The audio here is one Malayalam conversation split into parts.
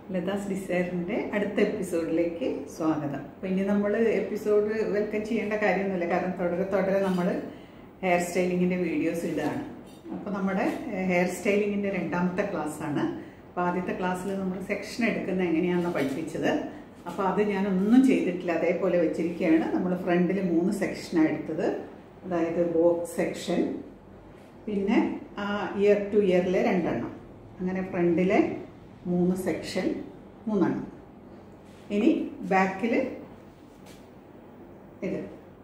ലതാസ് ഡിസൈറിൻ്റെ അടുത്ത എപ്പിസോഡിലേക്ക് സ്വാഗതം അപ്പോൾ ഇനി നമ്മൾ എപ്പിസോഡ് വെൽക്കം ചെയ്യേണ്ട കാര്യമൊന്നുമില്ല കാരണം തുടരെ തുടരെ നമ്മൾ ഹെയർ സ്റ്റൈലിങ്ങിൻ്റെ വീഡിയോസ് ഇടുകയാണ് അപ്പോൾ നമ്മുടെ ഹെയർ സ്റ്റൈലിങ്ങിൻ്റെ രണ്ടാമത്തെ ക്ലാസ്സാണ് അപ്പോൾ ആദ്യത്തെ ക്ലാസ്സിൽ നമ്മൾ സെക്ഷൻ എടുക്കുന്നത് എങ്ങനെയാണെന്ന് പഠിപ്പിച്ചത് അപ്പോൾ അത് ഞാനൊന്നും ചെയ്തിട്ടില്ല അതേപോലെ വെച്ചിരിക്കുകയാണ് നമ്മൾ ഫ്രണ്ടിൽ മൂന്ന് സെക്ഷനാണ് എടുത്തത് അതായത് ബോക്സ് സെക്ഷൻ പിന്നെ ആ ഇയർ ടു ഇയറിലെ രണ്ടെണ്ണം അങ്ങനെ ഫ്രണ്ടിലെ മൂന്ന് സെക്ഷൻ മൂന്നെണ്ണം ഇനി ബാക്കിൽ ഇത്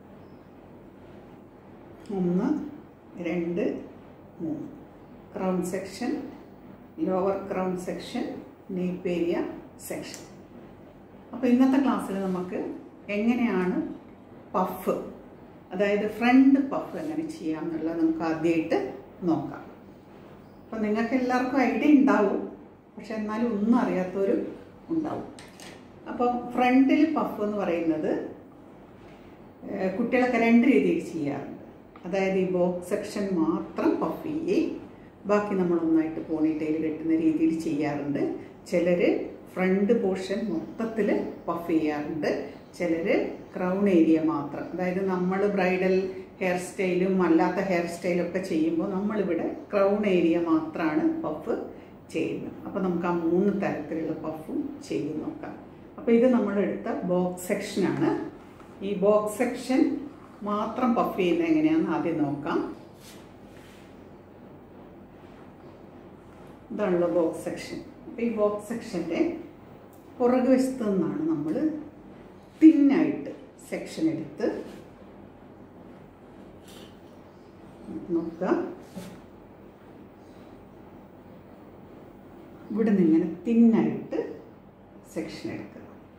ഒന്ന് രണ്ട് മൂന്ന് crown section lower crown section nape area section അപ്പോൾ ഇന്നത്തെ ക്ലാസ്സിൽ നമുക്ക് എങ്ങനെയാണ് പഫ് അതായത് ഫ്രണ്ട് പഫ് എങ്ങനെ ചെയ്യാം എന്നുള്ളത് നമുക്ക് ആദ്യമായിട്ട് നോക്കാം അപ്പം നിങ്ങൾക്ക് എല്ലാവർക്കും ഐഡിയ ഉണ്ടാവും പക്ഷെ എന്നാലും ഒന്നും അറിയാത്തവരും ഉണ്ടാവും അപ്പം ഫ്രണ്ടിൽ പഫ് എന്ന് പറയുന്നത് ഏഹ്, കുട്ടികളൊക്കെ രണ്ട് രീതിയിൽ ചെയ്യാറുണ്ട് അതായത് ഈ ബോക്സ് സെക്ഷൻ മാത്രം പഫ് ചെയ്യേ ബാക്കി നമ്മൾ ഒന്നായിട്ട് പോണിറ്റയിൽ കെട്ടുന്ന രീതിയിൽ ചെയ്യാറുണ്ട് ചിലർ ഫ്രണ്ട് പോർഷൻ മൊത്തത്തിൽ പഫ് ചെയ്യാറുണ്ട് ചിലർ ക്രൗൺ ഏരിയ മാത്രം അതായത് നമ്മൾ ബ്രൈഡൽ ഹെയർ സ്റ്റൈലും അല്ലാത്ത ഹെയർ സ്റ്റൈലും ഒക്കെ ചെയ്യുമ്പോൾ നമ്മളിവിടെ ക്രൗൺ ഏരിയ മാത്രമാണ് പഫ് ചെയ്യുന്നത് അപ്പോൾ നമുക്ക് ആ മൂന്ന് തരത്തിലുള്ള പഫും ചെയ്ത് നോക്കാം അപ്പോൾ ഇത് നമ്മളെടുത്ത ബോക്സ് സെക്ഷനാണ് ഈ ബോക്സ് സെക്ഷൻ മാത്രം പഫ് ചെയ്യുന്നത് എങ്ങനെയാണെന്ന് ആദ്യം നോക്കാം ഇതാണല്ലോ ബോക്സ് സെക്ഷൻ അപ്പോൾ ഈ ബോക്സ് സെക്ഷൻ്റെ പുറകു വശത്ത് നിന്നാണ് നമ്മൾ തിന്നായിട്ട് സെക്ഷൻ എടുത്ത് നോക്കുക ഇവിടെ നിന്ന് ഇങ്ങനെ തിന്നായിട്ട് സെക്ഷൻ എടുക്കുക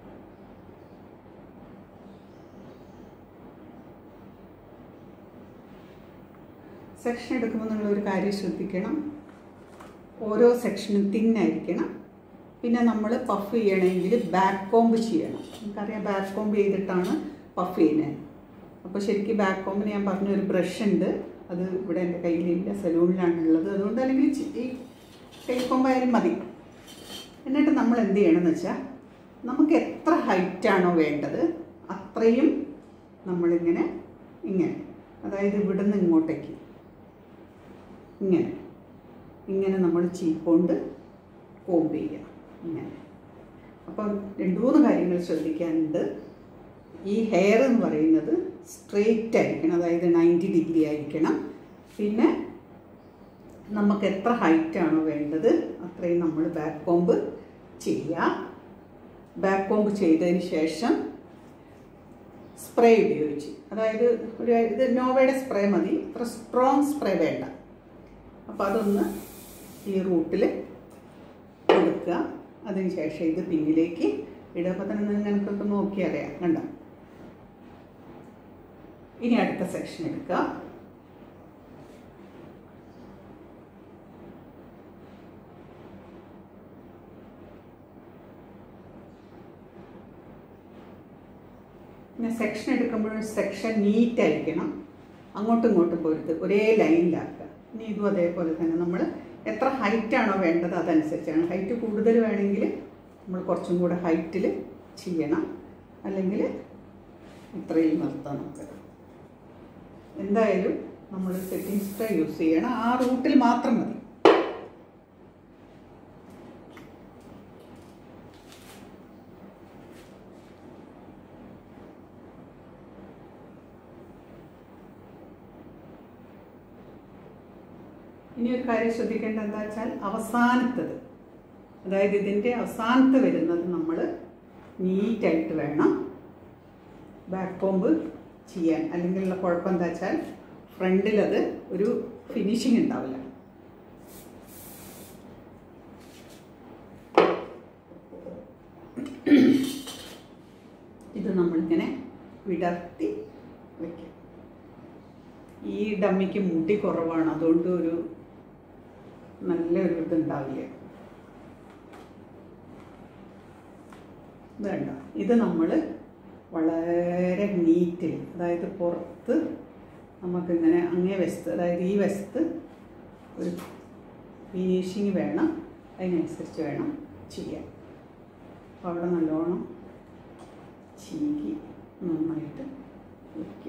സെക്ഷൻ എടുക്കുമ്പോൾ നിങ്ങളൊരു കാര്യം ശ്രദ്ധിക്കണം ഓരോ സെക്ഷനും തിന്നായിരിക്കണം പിന്നെ നമ്മൾ പഫ് ചെയ്യണമെങ്കിൽ ബാക്ക് കോംബ് ചെയ്യണം നമുക്കറിയാം ബാക്ക് കോംബ് ചെയ്തിട്ടാണ് പഫ് ചെയ്യുന്നത് അപ്പോൾ ശരിക്കും ബാക്ക് കോമ്പിന് ഞാൻ പറഞ്ഞ ഒരു ബ്രഷ് ഉണ്ട് അത് ഇവിടെ എൻ്റെ കയ്യിലില്ല സലൂണിലാണുള്ളത് അതുകൊണ്ട് അല്ലെങ്കിൽ ചി- ഈ കൈ കൊമ്പായാലും മതി എന്നിട്ട് നമ്മൾ എന്ത് ചെയ്യണമെന്ന് വെച്ചാൽ നമുക്ക് എത്ര ഹൈറ്റാണോ വേണ്ടത് അത്രയും നമ്മളിങ്ങനെ ഇങ്ങനെ അതായത് ഇവിടുന്ന് ഇങ്ങോട്ടേക്ക് ഇങ്ങനെ ഇങ്ങനെ നമ്മൾ ചീപ്പോണ്ട് കോമ്പ് ചെയ്യുക ഇങ്ങനെ അപ്പം രണ്ട് മൂന്ന് കാര്യങ്ങൾ ശ്രദ്ധിക്കാനുണ്ട് ഈ ഹെയർ എന്ന് പറയുന്നത് സ്ട്രെയിറ്റ് ആയിരിക്കണം അതായത് നയൻറ്റി ഡിഗ്രി ആയിരിക്കണം പിന്നെ നമുക്ക് എത്ര ഹൈറ്റ് ആണോ വേണ്ടത് അത്രയും നമ്മൾ ബാക്ക് കോമ്പ് ചെയ്യുക ബാക്ക് കോമ്പ് ചെയ്തതിന് ശേഷം സ്പ്രേ ഉപയോഗിച്ച് അതായത് ഒരു ഇത് നോവയുടെ സ്പ്രേ മതി അത്ര സ്ട്രോങ് സ്പ്രേ വേണ്ട അപ്പോൾ അതൊന്ന് ഈ റൂട്ടിൽ കൊടുക്കുക അതിന് ശേഷം ഇത് പിന്നിലേക്ക് ഇടുക അപ്പോൾ തന്നെ നിങ്ങൾക്കൊക്കെ നോക്കി അറിയാം കണ്ട ഇനി അടുത്ത സെക്ഷൻ എടുക്കുക പിന്നെ സെക്ഷൻ എടുക്കുമ്പോഴും സെക്ഷൻ നീറ്റ് ആയിരിക്കണം അങ്ങോട്ടും ഇങ്ങോട്ടും പോരുത് ഒരേ ലൈനിലാക്കുക ഇനി ഇതും അതേപോലെ തന്നെ നമ്മൾ എത്ര ഹൈറ്റ് ആണോ വേണ്ടത് അതനുസരിച്ചാണ് ഹൈറ്റ് കൂടുതൽ വേണമെങ്കിൽ നമ്മൾ കുറച്ചും കൂടെ ഹൈറ്റിൽ ചെയ്യണം അല്ലെങ്കിൽ ഇത്രയും നിർത്താം നമുക്ക് എന്തായാലും നമ്മൾ സെറ്റിംഗ് സ്പ്രേ യൂസ് ചെയ്യണം ആ റൂട്ടിൽ മാത്രം മതി ഇനി ഒരു കാര്യം ശ്രദ്ധിക്കേണ്ടത് എന്താ വെച്ചാൽ അവസാനത്തത് അതായത് ഇതിൻ്റെ അവസാനത്ത് വരുന്നത് നമ്മൾ നീറ്റായിട്ട് വേണം ബാക്ക് കോമ്പ് ചെയ്യാൻ അല്ലെങ്കിലുള്ള കുഴപ്പം എന്താ വെച്ചാൽ ഫ്രണ്ടിലത് ഒരു ഫിനിഷിങ് ഉണ്ടാവില്ല ഇത് നമ്മളിങ്ങനെ വിടർത്തി വയ്ക്കും ഈ ഡമ്മിക്ക് മുടി കുറവാണ് അതുകൊണ്ട് ഒരു നല്ലൊരു ഇതുണ്ടാവില്ല വേണ്ട ഇത് നമ്മൾ വളരെ നീറ്റിൽ അതായത് പുറത്ത് നമുക്കിങ്ങനെ അങ്ങേ വശത്ത് അതായത് ഈ വശത്ത് ഒരു ഫിനിഷിങ് വേണം അതിനനുസരിച്ച് വേണം ചെയ്യാൻ അപ്പോൾ അവിടെ നല്ലോണം ചീകി നന്നായിട്ട് വയ്ക്കുക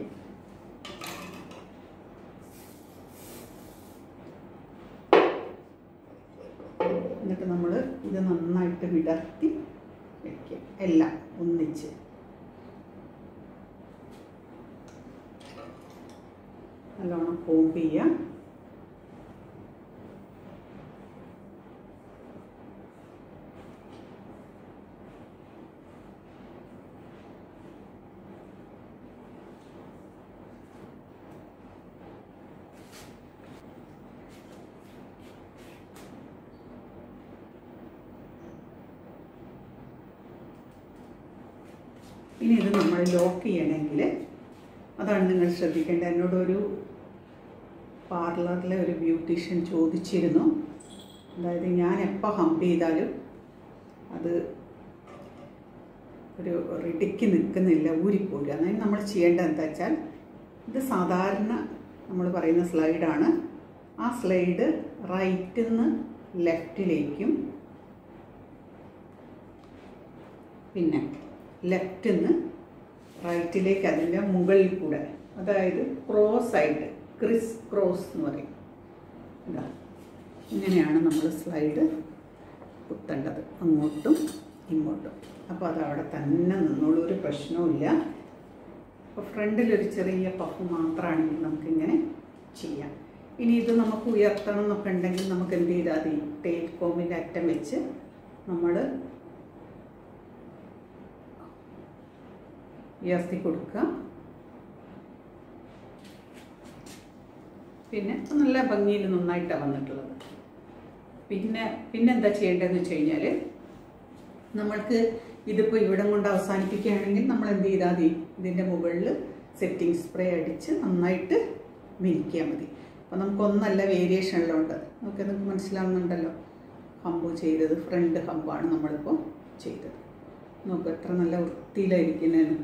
എന്നിട്ട് നമ്മൾ ഇത് നന്നായിട്ട് വിടർത്തി വയ്ക്കുക എല്ലാം ഒന്നിച്ച് നല്ലോണം കോമ്പ് ചെയ്യുക ഇനി ഇത് നമ്മൾ ലോക്ക് ചെയ്യണമെങ്കിൽ അതാണ് നിങ്ങൾ ശ്രദ്ധിക്കേണ്ടത് എന്നോടൊരു പാർലറിലെ ഒരു ബ്യൂട്ടീഷ്യൻ ചോദിച്ചിരുന്നു അതായത് ഞാൻ എപ്പോൾ ഹംപ് ചെയ്താലും അത് ഒരു റിടിക്ക് നിൽക്കുന്നില്ല ഊരിപ്പോരുക അതായത് നമ്മൾ ചെയ്യേണ്ടത് എന്താ വെച്ചാൽ ഇത് സാധാരണ നമ്മൾ പറയുന്ന സ്ലൈഡാണ് ആ സ്ലൈഡ് റൈറ്റിൽ നിന്ന് ലെഫ്റ്റിലേക്കും പിന്നെ ലെഫ്റ്റിൽ നിന്ന് റൈറ്റിലേക്ക് അതിൻ്റെ മുകളിൽ കൂടെ അതായത് ക്രോസ് ആയിട്ട് ക്രിസ് ക്രോസ് എന്ന് പറയും ഇതാ ഇങ്ങനെയാണ് നമ്മൾ സ്ലൈഡ് കുത്തേണ്ടത് അങ്ങോട്ടും ഇങ്ങോട്ടും അപ്പോൾ അത് അവിടെ തന്നെ നിന്നോളൂ ഒരു പ്രശ്നവുമില്ല അപ്പോൾ ഫ്രണ്ടിലൊരു ചെറിയ പഫ് മാത്രമാണെങ്കിൽ നമുക്കിങ്ങനെ ചെയ്യാം ഇനി ഇത് നമുക്ക് ഉയർത്തണം എന്നൊക്കെ ഉണ്ടെങ്കിൽ നമുക്ക് എന്ത് ചെയ്താൽ മതി ടെയിൽ കോമിൻ്റെ അറ്റം വെച്ച് നമ്മൾ ഉയർത്തി കൊടുക്കുക പിന്നെ നല്ല ഭംഗിയിൽ നന്നായിട്ടാണ് വന്നിട്ടുള്ളത് പിന്നെ പിന്നെ എന്താ ചെയ്യേണ്ടതെന്ന് വെച്ച് കഴിഞ്ഞാൽ നമ്മൾക്ക് ഇതിപ്പോൾ ഇവിടം കൊണ്ട് അവസാനിപ്പിക്കുകയാണെങ്കിൽ നമ്മൾ എന്ത് ചെയ്താൽ മതി ഇതിൻ്റെ മുകളിൽ സെറ്റിംഗ് സ്പ്രേ അടിച്ച് നന്നായിട്ട് മിനിക്കിയാൽ മതി അപ്പോൾ നമുക്കൊന്നല്ല വേരിയേഷൻ എല്ലാം ഉണ്ട് നമുക്ക് നിങ്ങൾക്ക് മനസ്സിലാവുന്നുണ്ടല്ലോ ഹമ്പ് ചെയ്തത് ഫ്രണ്ട് ഹമ്പാണ് നമ്മളിപ്പോൾ ചെയ്തത് നോക്ക് എത്ര നല്ല വൃത്തിയിലായിരിക്കുന്നതെന്ന്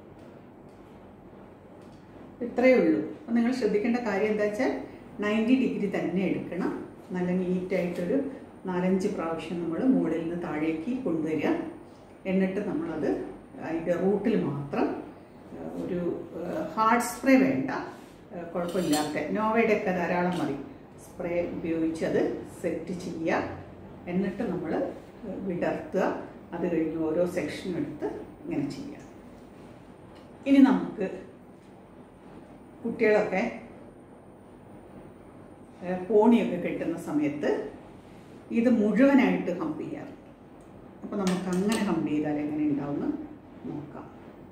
ഇത്രയേ ഉള്ളൂ അപ്പം നിങ്ങൾ ശ്രദ്ധിക്കേണ്ട കാര്യം എന്താ വെച്ചാൽ നയൻറ്റി ഡിഗ്രി തന്നെ എടുക്കണം നല്ല നീറ്റായിട്ടൊരു നാലഞ്ച് പ്രാവശ്യം നമ്മൾ മുകളിൽ നിന്ന് താഴേക്ക് കൊണ്ടുവരിക എന്നിട്ട് നമ്മളത് അതിൻ്റെ റൂട്ടിൽ മാത്രം ആ, ഒരു ഹാർഡ് സ്പ്രേ വേണ്ട ആ, കുഴപ്പമില്ലാത്ത നോവയുടെ ഒക്കെ ധാരാളം മതി സ്പ്രേ ഉപയോഗിച്ച് അത് സെറ്റ് ചെയ്യുക എന്നിട്ട് നമ്മൾ വിടർത്തുക അത് കഴിഞ്ഞ് ഓരോ സെക്ഷനും എടുത്ത് ഇങ്ങനെ ചെയ്യുക ഇനി നമുക്ക് കുട്ടികളൊക്കെ ഏഹ്, പോണിയൊക്കെ കെട്ടുന്ന സമയത്ത് ഇത് മുഴുവനായിട്ട് ഹംപ് ചെയ്യാറുണ്ട് അപ്പോൾ നമുക്ക് അങ്ങനെ ഹംപ് ചെയ്താൽ എങ്ങനെ ഉണ്ടാവുമെന്ന് നോക്കാം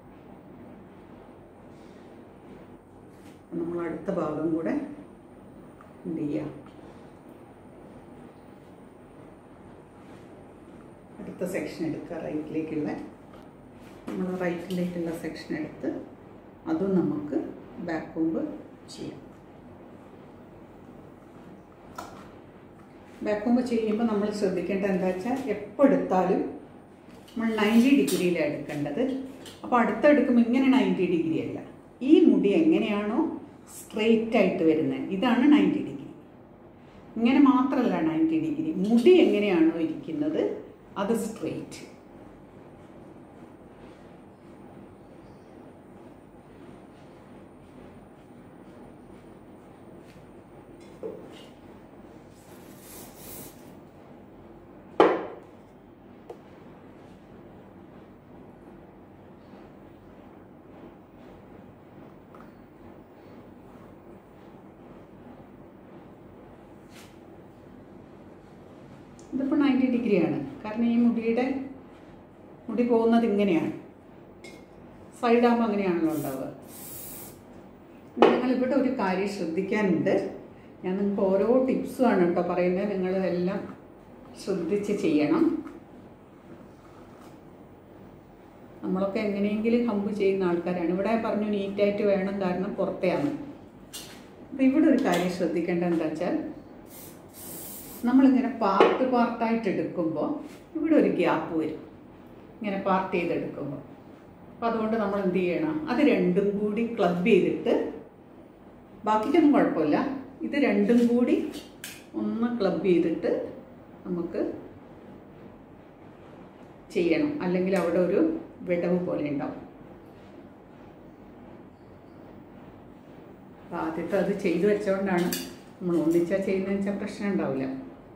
അപ്പോൾ നമ്മൾ അടുത്ത ഭാഗം കൂടെ എന്ത് ചെയ്യാം അടുത്ത സെക്ഷൻ എടുക്കുക റൈറ്റിലേക്കുള്ള നമ്മൾ റൈറ്റിലേക്കുള്ള സെക്ഷൻ എടുത്ത് അതും നമുക്ക് ബാക്ക് കോമ്പ് ചെയ്യാം ബാക്ക് കോമ്പ് ചെയ്യുമ്പോൾ നമ്മൾ ശ്രദ്ധിക്കേണ്ടത് എന്താ വെച്ചാൽ എപ്പോൾ എടുത്താലും നമ്മൾ നയൻറ്റി ഡിഗ്രിയിലാണ് എടുക്കേണ്ടത് അപ്പോൾ അടുത്തെടുക്കുമ്പോൾ ഇങ്ങനെ നയൻറ്റി ഡിഗ്രി അല്ല ഈ മുടി എങ്ങനെയാണോ സ്ട്രെയിറ്റ് ആയിട്ട് വരുന്നത് ഇതാണ് നയൻറ്റി ഡിഗ്രി ഇങ്ങനെ മാത്രമല്ല നയൻറ്റി ഡിഗ്രി മുടി എങ്ങനെയാണോ ഇരിക്കുന്നത് അത് സ്ട്രെയിറ്റ് ഇതിപ്പോൾ നയൻറ്റി ഡിഗ്രിയാണ് കാരണം ഈ മുടിയുടെ മുടി പോകുന്നത് ഇങ്ങനെയാണ് സൈഡാകുമ്പോൾ അങ്ങനെയാണല്ലോ ഉണ്ടാവുക നിങ്ങൾ ഇവിടെ ഒരു കാര്യം ശ്രദ്ധിക്കാനുണ്ട് ഞാൻ നിങ്ങൾക്ക് ഓരോ ടിപ്സുമാണ് കേട്ടോ പറയുന്നത് നിങ്ങൾ എല്ലാം ശ്രദ്ധിച്ച് ചെയ്യണം നമ്മളൊക്കെ എങ്ങനെയെങ്കിലും ഹമ്പ് ചെയ്യുന്ന ആൾക്കാരാണ് ഇവിടെ പറഞ്ഞു നീറ്റായിട്ട് വേണം കാരണം പുറത്തെയാണ് അപ്പോൾ ഇവിടെ ഒരു കാര്യം ശ്രദ്ധിക്കേണ്ടത് എന്താ വെച്ചാൽ നമ്മളിങ്ങനെ പാർട്ട് പാർട്ടായിട്ട് എടുക്കുമ്പോൾ ഇവിടെ ഒരു ഗ്യാപ്പ് വരും ഇങ്ങനെ പാർട്ട് ചെയ്തെടുക്കുമ്പോൾ അപ്പോൾ അതുകൊണ്ട് നമ്മൾ എന്ത് ചെയ്യണം അത് രണ്ടും കൂടി ക്ലബ് ചെയ്തിട്ട് ബാക്കിക്കൊന്നും കുഴപ്പമില്ല ഇത് രണ്ടും കൂടി ഒന്ന് ക്ലബ് ചെയ്തിട്ട് നമുക്ക് ചെയ്യണം അല്ലെങ്കിൽ അവിടെ ഒരു വിടവ് പോലെ ഉണ്ടാവും അപ്പോൾ ആദ്യത്തെ അത് ചെയ്തു വെച്ചുകൊണ്ടാണ് നമ്മൾ ഒന്നിച്ചാൽ ചെയ്യുന്നതെന്ന് വെച്ചാൽ പ്രശ്നം ഉണ്ടാവില്ല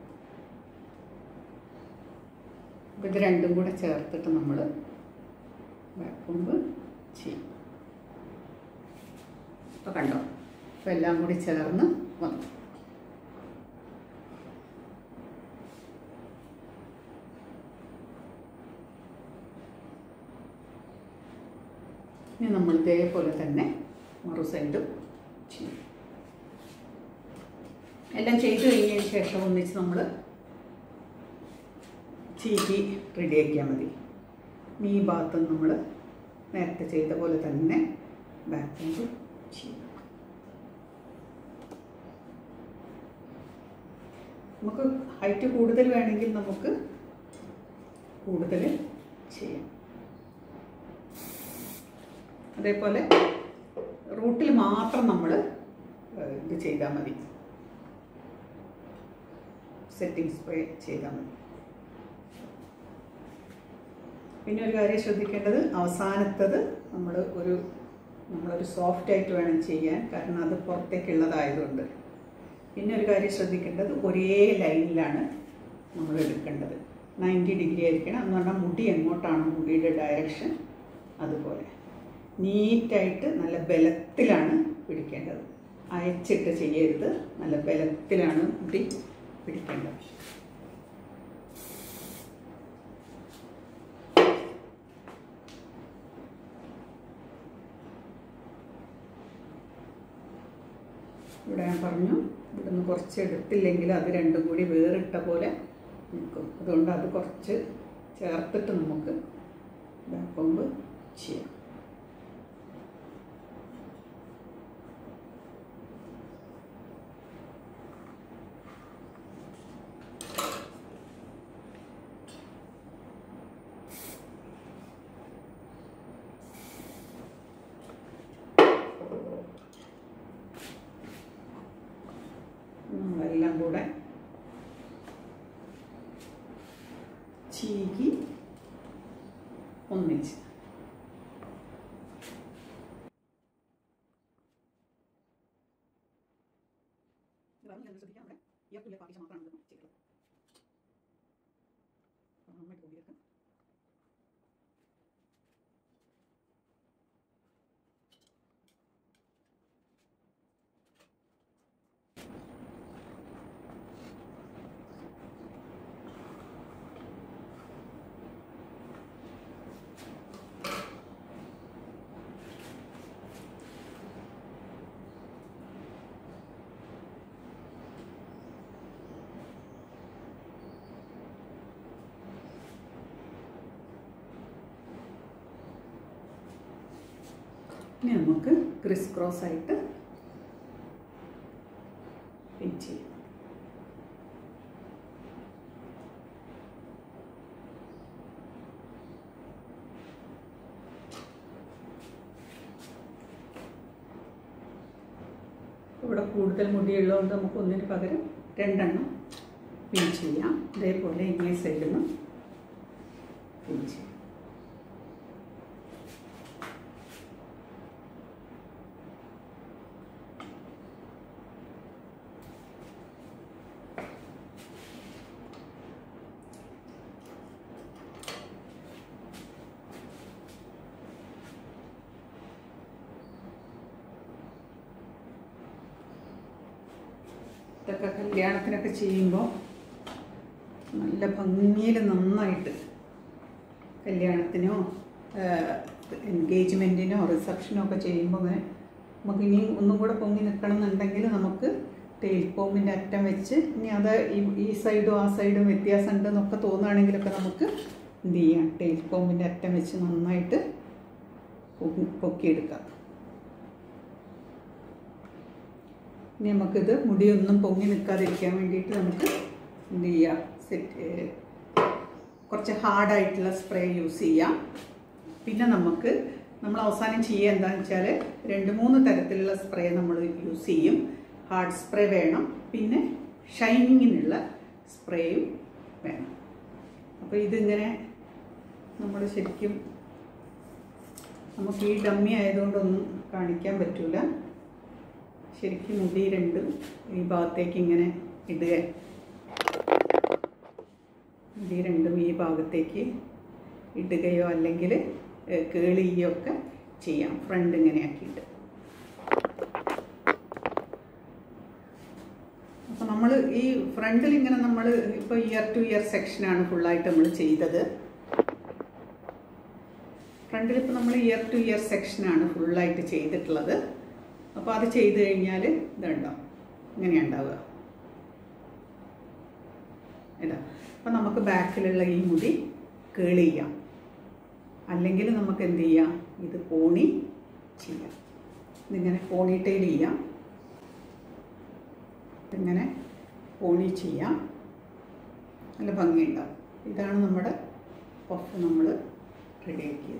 അപ്പോൾ ഇത് രണ്ടും കൂടെ ചേർത്തിട്ട് നമ്മൾ വാക്കുമ്പ് ചെയ്യും അപ്പോൾ കണ്ടോ അപ്പോൾ എല്ലാം കൂടി ചേർന്ന് വന്നു ഇനി നമ്മൾ ഇതേപോലെ തന്നെ മറു സൈഡും ചെയ്യും എല്ലാം ചെയ്തു കഴിഞ്ഞതിന് ശേഷം ഒന്നിച്ച് നമ്മൾ ചീകി റെഡിയാക്കിയാൽ മതി ഇനി ഈ ഭാഗത്തും നമ്മൾ നേരത്തെ ചെയ്ത പോലെ തന്നെ ബാക്ക് ചെയ്യും നമുക്ക് ഹൈറ്റ് കൂടുതൽ വേണമെങ്കിൽ നമുക്ക് കൂടുതൽ ചെയ്യാം അതേപോലെ റൂട്ടിൽ മാത്രം നമ്മൾ ഇത് ചെയ്താൽ മതി സെറ്റിംഗ് സ്പ്രേ ചെയ്താൽ മതി പിന്നെ ഒരു കാര്യം ശ്രദ്ധിക്കേണ്ടത് അവസാനത്തത് നമ്മൾ ഒരു നമ്മളൊരു സോഫ്റ്റ് ആയിട്ട് വേണം ചെയ്യാൻ കാരണം അത് പുറത്തേക്കുള്ളതായതുകൊണ്ട് പിന്നെ ഒരു കാര്യം ശ്രദ്ധിക്കേണ്ടത് ഒരേ ലൈനിലാണ് നമ്മൾ എടുക്കേണ്ടത് നയൻറ്റി ഡിഗ്രി ആയിരിക്കണം എന്ന് പറഞ്ഞാൽ മുടി എങ്ങോട്ടാണ് മുടിയുടെ ഡയറക്ഷൻ അതുപോലെ നീറ്റായിട്ട് നല്ല ബലത്തിലാണ് പിടിക്കേണ്ടത് അയച്ചിട്ട് ചെയ്യരുത് നല്ല ബലത്തിലാണ് മുടി പിടിക്കേണ്ടത് ഇവിടെ ഞാൻ പറഞ്ഞു ഇവിടുന്ന് കുറച്ച് എടുത്തില്ലെങ്കിൽ അത് രണ്ടും കൂടി വേറിട്ട പോലെ നിൽക്കും അതുകൊണ്ട് അത് കുറച്ച് ചേർത്തിട്ട് നമുക്ക് ബാക്കൊമ്പ് ചെയ്യാം നമ്മളെല്ലാം കൂടെ ചീകി ഒന്നിച്ച് ഇനി നമുക്ക് ക്രിസ് ക്രോസ് ആയിട്ട് പിൻ ചെയ്യാം ഇവിടെ കൂടുതൽ മുടിയുള്ളതുകൊണ്ട് നമുക്ക് ഒന്നിന് പകരം രണ്ടെണ്ണം പിൻ ചെയ്യാം ഇതേപോലെ ഇങ്ങേ സൈഡിൽ നിന്ന് പിൻ ചെയ്യാം ഇതൊക്കെ കല്യാണത്തിനൊക്കെ ചെയ്യുമ്പോൾ നല്ല ഭംഗിയിൽ നന്നായിട്ട് കല്യാണത്തിനോ എൻഗേജ്മെൻറ്റിനോ റിസപ്ഷനോ ഒക്കെ ചെയ്യുമ്പോൾ അങ്ങനെ നമുക്ക് ഇനി ഒന്നും കൂടെ പൊങ്ങി നിൽക്കണം എന്നുണ്ടെങ്കിൽ നമുക്ക് ടെയിൽ കോമ്പിൻ്റെ അറ്റം വെച്ച് ഇനി അത് ഈ ഈ സൈഡും ആ സൈഡും വ്യത്യാസം ഉണ്ടെന്നൊക്കെ തോന്നുകയാണെങ്കിലൊക്കെ നമുക്ക് എന്ത് ചെയ്യാം ടെയിൽ കോമ്പിൻ്റെ അറ്റം വെച്ച് നന്നായിട്ട് പൊക്കി- പൊക്കിയെടുക്കാം ഇനി നമുക്കിത് മുടിയൊന്നും പൊങ്ങി നിൽക്കാതിരിക്കാൻ വേണ്ടിയിട്ട് നമുക്ക് എന്ത് ചെയ്യാം സെറ്റ് കുറച്ച് ഹാർഡായിട്ടുള്ള സ്പ്രേ യൂസ് ചെയ്യാം പിന്നെ നമുക്ക് നമ്മൾ അവസാനം ചെയ്യുക എന്താണെന്ന് വെച്ചാൽ രണ്ട് മൂന്ന് തരത്തിലുള്ള സ്പ്രേ നമ്മൾ യൂസ് ചെയ്യും ഹാർഡ് സ്പ്രേ വേണം പിന്നെ ഷൈനിങ്ങിനുള്ള സ്പ്രേയും വേണം അപ്പോൾ ഇതിങ്ങനെ നമ്മൾ ശരിക്കും നമുക്ക് ഈ ഡമ്മി ആയതുകൊണ്ടൊന്നും കാണിക്കാൻ പറ്റൂല ശരിക്കും മുടി രണ്ടും ഈ ഭാഗത്തേക്ക് ഇങ്ങനെ ഇടുക മുടി രണ്ടും ഈ ഭാഗത്തേക്ക് ഇടുകയോ അല്ലെങ്കിൽ കേളിയോ ഒക്കെ ചെയ്യാം ഫ്രണ്ട് ഇങ്ങനെ ആക്കിയിട്ട് അപ്പോൾ നമ്മൾ ഈ ഫ്രണ്ടിൽ ഇങ്ങനെ നമ്മൾ ഇപ്പോൾ ഇയർ ടു ഇയർ സെക്ഷനാണ് ഫുള്ളായിട്ട് നമ്മൾ ചെയ്തത് ഫ്രണ്ടിൽ ഇപ്പോൾ നമ്മൾ ഇയർ ടു ഇയർ സെക്ഷനാണ് ഫുള്ളായിട്ട് ചെയ്തിട്ടുള്ളത് അപ്പോൾ അത് ചെയ്ത് കഴിഞ്ഞാൽ ഇതുണ്ടോ ഇങ്ങനെ ഉണ്ടാവുക ഇതാ അപ്പോൾ നമുക്ക് ബാക്കിലുള്ള ഈ മുടി കേളി ചെയ്യാം അല്ലെങ്കിൽ നമുക്ക് എന്ത് ചെയ്യാം ഇത് പോണി ചെയ്യാം ഇതിങ്ങനെ പോണി ടൈൽ ചെയ്യാം ഇങ്ങനെ പോണി ചെയ്യാം നല്ല ഭംഗിയുണ്ടാവും ഇതാണ് നമ്മുടെ പഫ് നമ്മൾ റെഡിയാക്കിയത്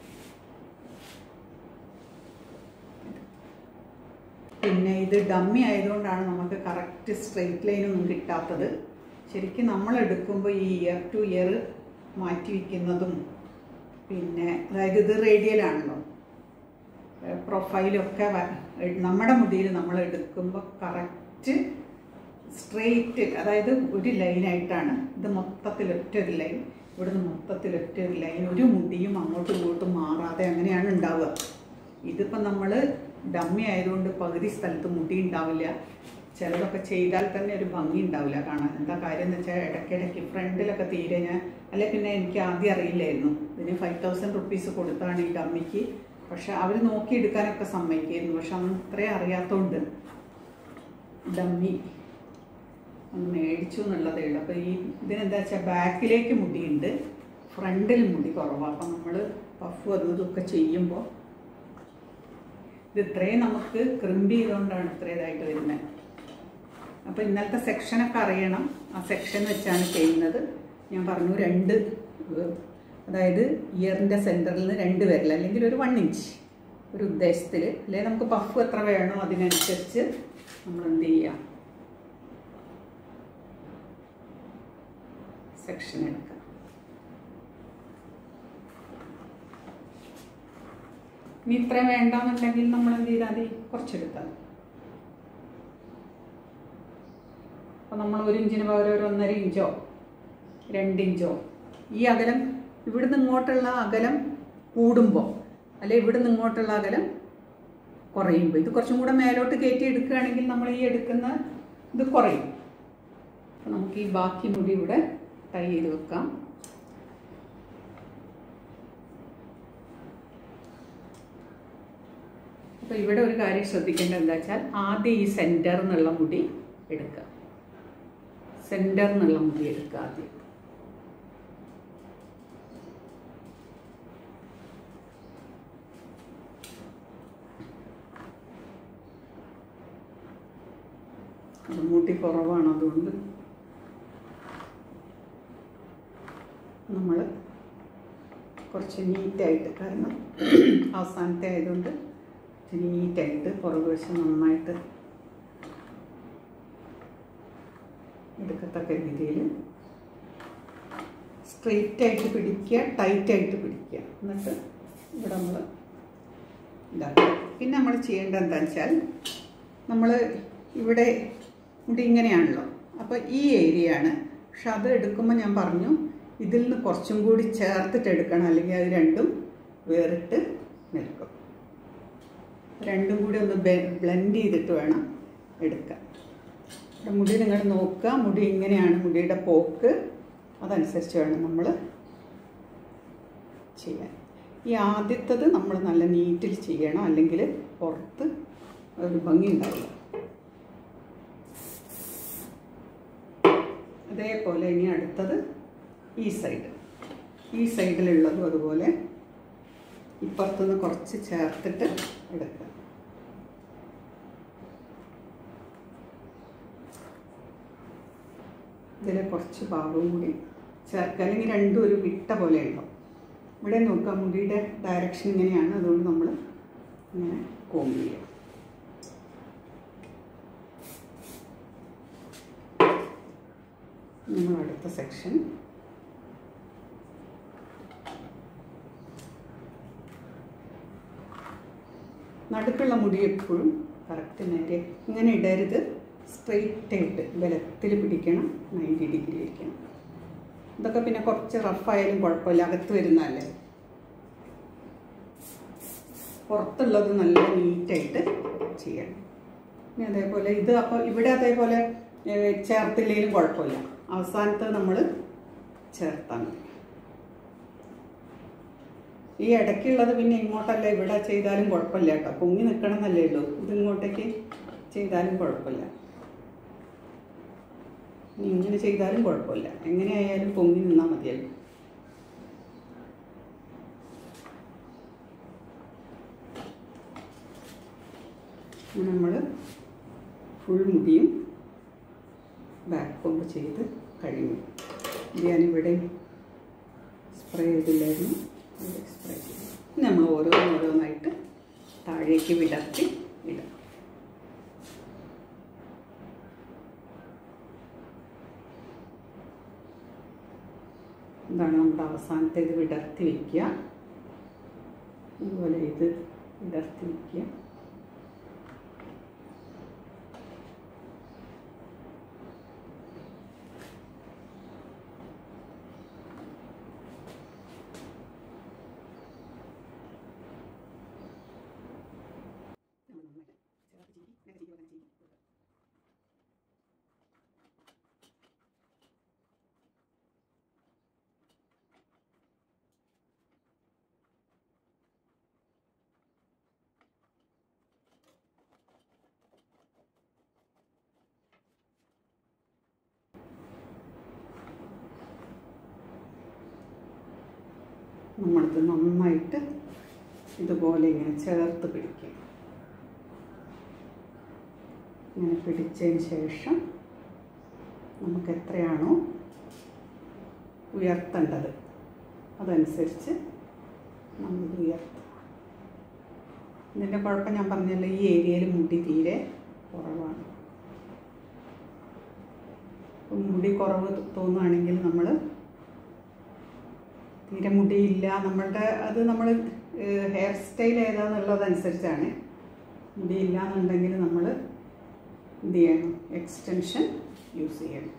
പിന്നെ ഇത് ഡമ്മി ആയതുകൊണ്ടാണ് നമുക്ക് കറക്റ്റ് സ്ട്രെയിറ്റ് ലൈനൊന്നും കിട്ടാത്തത് ശരിക്കും നമ്മൾ എടുക്കുമ്പോൾ ഈ ഇയർ ടു ഇയർ മാറ്റി വയ്ക്കുന്നതും പിന്നെ അതായത് ഇത് റേഡിയലാണല്ലോ പ്രൊഫൈലൊക്കെ നമ്മുടെ മുടിയിൽ നമ്മൾ എടുക്കുമ്പോൾ കറക്റ്റ് സ്ട്രെയിറ്റ് അതായത് ഒരു ലൈനായിട്ടാണ് ഇത് മൊത്തത്തിൽ ഒറ്റ ഒരു ലൈൻ ഇവിടുന്ന് മൊത്തത്തിൽ ഒറ്റ ഒരു ലൈൻ ഒരു മുടിയും അങ്ങോട്ടും ഇങ്ങോട്ടും മാറാതെ അങ്ങനെയാണ് ഉണ്ടാവുക ഇതിപ്പോൾ നമ്മൾ ഡമ്മി ആയതുകൊണ്ട് പകുതി സ്ഥലത്ത് മുടി ഉണ്ടാവില്ല ചിലതൊക്കെ ചെയ്താൽ തന്നെ ഒരു ഭംഗി ഉണ്ടാവില്ല കാണാൻ എന്താ കാര്യം എന്ന് വെച്ചാൽ ഇടയ്ക്കിടയ്ക്ക് ഫ്രണ്ടിലൊക്കെ തീരെ ഞാൻ അല്ലെ പിന്നെ എനിക്ക് ആദ്യം അറിയില്ലായിരുന്നു ഇതിന് ഫൈവ് തൗസൻഡ് റുപ്പീസ് കൊടുത്താണ് ഈ ഡമ്മിക്ക് പക്ഷെ അവർ നോക്കിയെടുക്കാനൊക്കെ സമ്മതിക്കായിരുന്നു പക്ഷെ അന്ന് ഇത്രയും അറിയാത്തതുകൊണ്ട് ഡമ്മി ഒന്ന് മേടിച്ചു എന്നുള്ളതേ ഉള്ളൂ അപ്പോൾ ഈ ഇതിനെന്താ വെച്ചാൽ ബാക്കിലേക്ക് മുടിയുണ്ട് ഫ്രണ്ടിൽ മുടി കുറവാണ് അപ്പം നമ്മൾ പഫ് അതും ഇതൊക്കെ ചെയ്യുമ്പോൾ ഇത് ഇത്രയും നമുക്ക് ക്രിമ്പ് ചെയ്തുകൊണ്ടാണ് ഇത്രേതായിട്ട് വരുന്നത് അപ്പോൾ ഇന്നലത്തെ സെക്ഷനൊക്കെ അറിയണം ആ സെക്ഷൻ വെച്ചാണ് ചെയ്യുന്നത് ഞാൻ പറഞ്ഞു രണ്ട് അതായത് ഇയറിൻ്റെ സെൻറ്ററിൽ നിന്ന് രണ്ട് വിരൽ അല്ലെങ്കിൽ ഒരു വൺ ഇഞ്ച് ഒരു ഉദ്ദേശത്തിൽ അല്ലെങ്കിൽ നമുക്ക് പഫ് എത്ര വേണോ അതിനനുസരിച്ച് നമ്മൾ എന്ത് ചെയ്യാം സെക്ഷൻ എടുക്കാം ഇനി ഇത്ര വേണ്ടെന്നുണ്ടെങ്കിൽ നമ്മൾ എന്ത് ചെയ്താൽ മതി കുറച്ചെടുത്താൽ അപ്പോൾ നമ്മൾ ഒരു ഇഞ്ചിന് പകരം ഒരു ഒന്നര ഇഞ്ചോ രണ്ട് ഇഞ്ചോ ഈ അകലം ഇവിടുന്ന് ഇങ്ങോട്ടുള്ള അകലം കൂടുമ്പോൾ അല്ലെ ഇവിടുന്ന് ഇങ്ങോട്ടുള്ള അകലം കുറയുമ്പോൾ ഇത് കുറച്ചും കൂടെ മേലോട്ട് കയറ്റി എടുക്കുകയാണെങ്കിൽ നമ്മൾ ഈ എടുക്കുന്ന ഇത് കുറയും അപ്പോൾ നമുക്ക് ഈ ബാക്കി മുടി ഇവിടെ ടൈ ചെയ്ത് വെക്കാം അപ്പോൾ ഇവിടെ ഒരു കാര്യം ശ്രദ്ധിക്കേണ്ടത് എന്താ വെച്ചാൽ ആദ്യം ഈ സെൻറ്റർ എന്നുള്ള മുടി എടുക്കുക സെൻറ്റർ എന്നുള്ള മുടി എടുക്കുക ആദ്യം അത് മുടി കുറവാണ് അതുകൊണ്ട് നമ്മൾ കുറച്ച് നീറ്റായിട്ട് കാരണം അവസാനത്തെ ആയതുകൊണ്ട് നീറ്റായിട്ട് പുറകുവശം നന്നായിട്ട് എടുക്കത്തക്ക രീതിയിൽ സ്ട്രെയിറ്റ് ആയിട്ട് പിടിക്കുക ടൈറ്റ് ആയിട്ട് പിടിക്കുക എന്നിട്ട് ഇവിടെ നമ്മൾ ഇതാക്കുക പിന്നെ നമ്മൾ ചെയ്യേണ്ടത് എന്താണെന്ന് വെച്ചാൽ നമ്മൾ ഇവിടെ മുടി ഇങ്ങനെയാണല്ലോ അപ്പോൾ ഈ ഏരിയ ആണ് പക്ഷെ അത് എടുക്കുമ്പോൾ ഞാൻ പറഞ്ഞു ഇതിൽ നിന്ന് കുറച്ചും കൂടി ചേർത്തിട്ട് എടുക്കണം അല്ലെങ്കിൽ അത് രണ്ടും വേറിട്ട് നിൽക്കും രണ്ടും കൂടി ഒന്ന് ബ്ലെൻഡ് ചെയ്തിട്ട് വേണം എടുക്കാൻ ഇവിടെ മുടി നിങ്ങൾ നോക്കുക മുടി ഇങ്ങനെയാണ് മുടിയുടെ പോക്ക് അതനുസരിച്ച് വേണം നമ്മൾ ചെയ്യാൻ ഈ ആദ്യത്തത് നമ്മൾ നല്ല നീറ്റിൽ ചെയ്യണം അല്ലെങ്കിൽ പുറത്ത് ഒരു ഭംഗി ഉണ്ടാവില്ല അതേപോലെ ഇനി അടുത്തത് ഈ സൈഡ് ഈ സൈഡിലുള്ളതും അതുപോലെ ഇപ്പുറത്തുനിന്ന് കുറച്ച് ചേർത്തിട്ട് എടുക്കുക ഇതിൽ കുറച്ച് ഭാഗവും കൂടി ചേർക്കുക അല്ലെങ്കിൽ രണ്ടും ഒരു വിട്ട പോലെ ഉണ്ടാവും ഇവിടെ നോക്കുക മുടിയുടെ ഡയറക്ഷൻ ഇങ്ങനെയാണ് അതുകൊണ്ട് നമ്മൾ ഇങ്ങനെ കോമ്പ് ചെയ്യുക നമ്മൾ അടുത്ത സെക്ഷൻ നടുക്കുള്ള മുടി എപ്പോഴും കറക്റ്റ് നേരെ ഇങ്ങനെ ഇടരുത് സ്ട്രെയിറ്റ് ആയിട്ട് ബലത്തിൽ പിടിക്കണം നയൻറ്റി ഡിഗ്രി ഇരിക്കണം ഇതൊക്കെ പിന്നെ കുറച്ച് റഫായാലും കുഴപ്പമില്ല അകത്ത് വരുന്നതല്ലേ പുറത്തുള്ളത് നല്ല നീറ്റായിട്ട് ചെയ്യണം ഇനി അതേപോലെ ഇത് അപ്പോൾ ഇവിടെ അതേപോലെ ഏഹ്, ചേർത്തില്ലെങ്കിലും കുഴപ്പമില്ല അവസാനത്തെ നമ്മൾ ചേർത്താൽ മതി ഈ ഇടയ്ക്കുള്ളത് പിന്നെ ഇങ്ങോട്ടല്ല ഇവിടെ ചെയ്താലും കുഴപ്പമില്ല കേട്ടോ പൊങ്ങി നിൽക്കണം എന്നല്ലേ ഉള്ളൂ ഇത് ഇങ്ങോട്ടേക്ക് ചെയ്താലും കുഴപ്പമില്ല ഇനി ഇങ്ങനെ ചെയ്താലും കുഴപ്പമില്ല എങ്ങനെയായാലും പൊങ്ങി നിന്നാൽ മതിയല്ലോ നമ്മൾ ഫുൾ മുടിയും ബാക്ക് കോമ്പ് ചെയ്ത് കഴിഞ്ഞു ഇത് ഞാനിവിടെ സ്പ്രേ ചെയ്തില്ലായിരുന്നു ഇവിടെ സ്പ്രേ ചെയ്തു ഇനി നമ്മൾ ഓരോന്നോരോന്നായിട്ട് താഴേക്ക് വിടർത്തി ഇടാം എന്താണ് നമ്മുടെ അവസാനത്തെ ഇത് വിടർത്തി വയ്ക്കുക അതുപോലെ ഇത് വിടർത്തി വയ്ക്കുക നമ്മളിത് നന്നായിട്ട് ഇതുപോലെ ഇങ്ങനെ ചേർത്ത് പിടിക്കുക ഇങ്ങനെ പിടിച്ചതിന് ശേഷം നമുക്ക് എത്രയാണോ ഉയർത്തേണ്ടത് അതനുസരിച്ച് നമ്മൾ ഉയർത്തും ഇതിൻ്റെ കുഴപ്പം ഞാൻ പറഞ്ഞല്ലോ ഈ ഏരിയയിൽ മുടി തീരെ കുറവാണ് അപ്പം മുടി കുറവ് തോന്നുകയാണെങ്കിൽ നമ്മൾ തീരെ മുടിയില്ല നമ്മളുടെ അത് നമ്മൾ ഹെയർ സ്റ്റൈൽ ഏതാന്നുള്ളതനുസരിച്ചാണ് മുടിയില്ല എന്നുണ്ടെങ്കിൽ നമ്മൾ എന്ത് ചെയ്യണം എക്സ്റ്റൻഷൻ യൂസ് ചെയ്യണം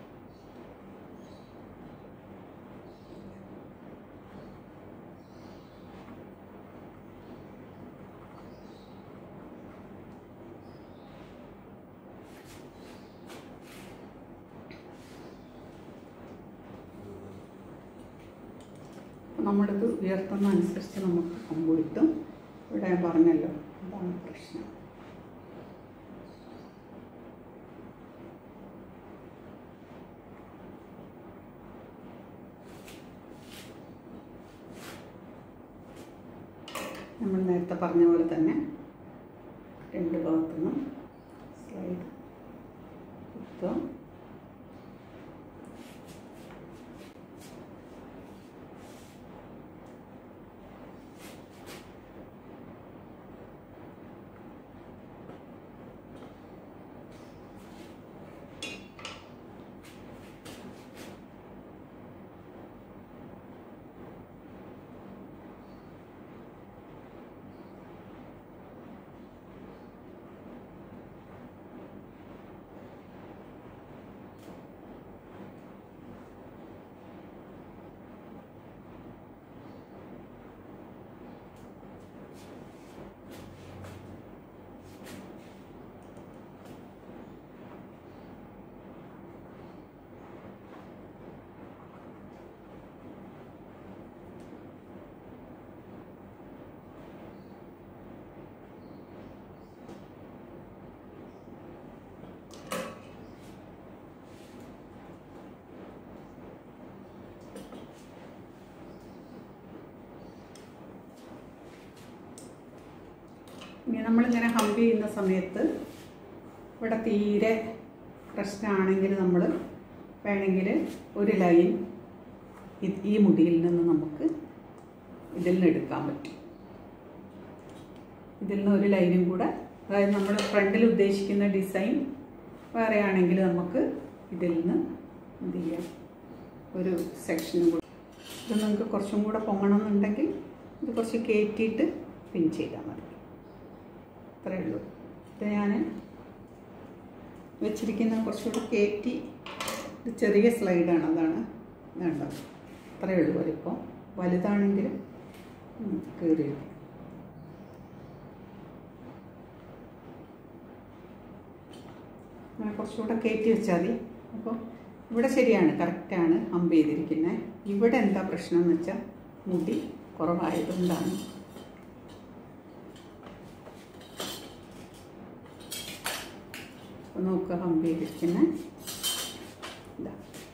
അപ്പോൾ നമ്മളിത് ഉയർത്തുന്ന അനുസരിച്ച് നമുക്ക് കൊമ്പ് കിട്ടും ഇവിടെ ഞാൻ പറഞ്ഞല്ലോ അതാണ് പ്രശ്നം നമ്മൾ നേരത്തെ പറഞ്ഞ പോലെ തന്നെ രണ്ട് ഭാഗത്തുനിന്നും സ്ലൈഡ് കുത്തുക ഇനി നമ്മളിങ്ങനെ ഹംപ് ചെയ്യുന്ന സമയത്ത് ഇവിടെ തീരെ പ്രശ്നമാണെങ്കിൽ നമ്മൾ വേണമെങ്കിൽ ഒരു ലൈൻ ഇത് ഈ മുടിയിൽ നിന്ന് നമുക്ക് ഇതിൽ നിന്ന് എടുക്കാൻ പറ്റും ഇതിൽ നിന്ന് ഒരു ലൈനും കൂടെ അതായത് നമ്മൾ ഫ്രണ്ടിൽ ഉദ്ദേശിക്കുന്ന ഡിസൈൻ വേറെ ആണെങ്കിൽ നമുക്ക് ഇതിൽ നിന്ന് എന്ത് ചെയ്യാം ഒരു സെക്ഷനും കൂടെ ഇത് നിങ്ങൾക്ക് കുറച്ചും കൂടെ പൊങ്ങണം എന്നുണ്ടെങ്കിൽ ഇത് കുറച്ച് കയറ്റിയിട്ട് പിൻ ചെയ്താൽ മതി അത്രയേ ഉള്ളൂ ഇത് ഞാൻ വെച്ചിരിക്കുന്ന കുറച്ചുകൂടി കയറ്റി ഇത് ചെറിയ സ്ലൈഡാണ് അതാണ് വേണ്ട അത്രയേ ഉള്ളൂ വലിപ്പം വലുതാണെങ്കിലും കയറി വരും അങ്ങനെ കുറച്ചുകൂടെ കയറ്റി വെച്ചാൽ മതി അപ്പോൾ ഇവിടെ ശരിയാണ് കറക്റ്റാണ് ഹമ്പ് ചെയ്തിരിക്കുന്നത് ഇവിടെ എന്താ പ്രശ്നം എന്ന് വെച്ചാൽ മുടി കുറവായതുകൊണ്ടാണ് അപ്പോൾ നോക്കുക ഹമ്പ് ചെയ്തിരിക്കുന്നത് ഇതാ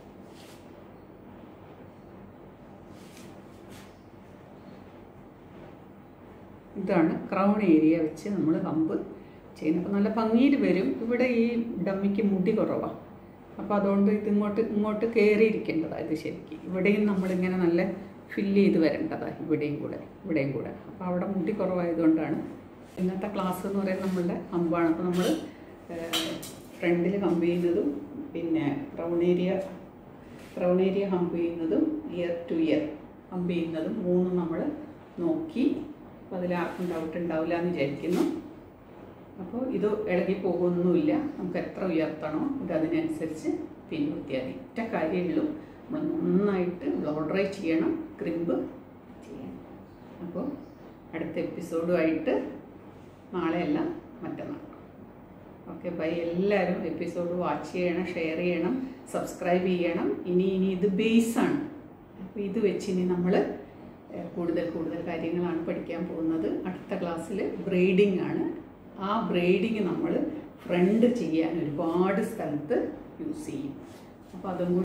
ഇതാണ് ക്രൗൺ ഏരിയ വെച്ച് നമ്മൾ ഹമ്പ് ചെയ്യുന്നത് അപ്പോൾ നല്ല ഭംഗിയിൽ വരും ഇവിടെ ഈ ഡമ്മിക്ക് മുടി കുറവാണ് അപ്പോൾ അതുകൊണ്ട് ഇത് ഇങ്ങോട്ട് ഇങ്ങോട്ട് കയറിയിരിക്കേണ്ടതാണ് ഇത് ശരിക്കും ഇവിടെയും നമ്മളിങ്ങനെ നല്ല ഫില്ല് ചെയ്ത് വരേണ്ടതാണ് ഇവിടെയും കൂടെ ഇവിടെയും കൂടെ അപ്പോൾ അവിടെ മുടി കുറവായതുകൊണ്ടാണ് ഇന്നത്തെ ക്ലാസ് എന്ന് പറയുന്നത് നമ്മളുടെ ഹമ്പാണ് അപ്പോൾ നമ്മൾ ഫ്രണ്ടിൽ ഹമ്പ് ചെയ്യുന്നതും പിന്നെ crown area crown area hump ചെയ്യുന്നതും ഇയർ ടു ഇയർ ഹമ്പ് ചെയ്യുന്നതും മൂന്നും നമ്മൾ നോക്കി അപ്പോൾ അതിൽ ആർക്കും ഡൗട്ട് ഉണ്ടാവില്ല എന്ന് വിചാരിക്കുന്നു അപ്പോൾ ഇത് ഇളകി പോകുന്നൊന്നുമില്ല നമുക്ക് എത്ര ഉയർത്തണോ ഇത് അതിനനുസരിച്ച് പിൻകുത്തിയാൽ മതി ഒറ്റ കാര്യമുള്ളൂ നമ്മൾ നന്നായിട്ട് ബ്ലോ ഡ്രൈ ചെയ്യണം ക്രിമ്പ് ചെയ്യണം അപ്പോൾ അടുത്ത എപ്പിസോഡുമായിട്ട് നാളെയല്ല മറ്റന്നാൾ ഓക്കെ ബൈ എല്ലാവരും എപ്പിസോഡ് വാച്ച് ചെയ്യണം ഷെയർ ചെയ്യണം സബ്സ്ക്രൈബ് ചെയ്യണം ഇനി ഇനി ഇത് ബേസാണ് അപ്പോൾ ഇത് വെച്ച് ഇനി നമ്മൾ കൂടുതൽ കൂടുതൽ കാര്യങ്ങളാണ് പഠിക്കാൻ പോകുന്നത് അടുത്ത ക്ലാസ്സിൽ ബ്രെയ്ഡിംഗ് ആണ് ആ ബ്രെയ്ഡിങ് നമ്മൾ ഫ്രണ്ട് ചെയ്യാൻ ഒരുപാട് സ്ഥലത്ത് യൂസ് ചെയ്യും അപ്പോൾ അതും കൂടി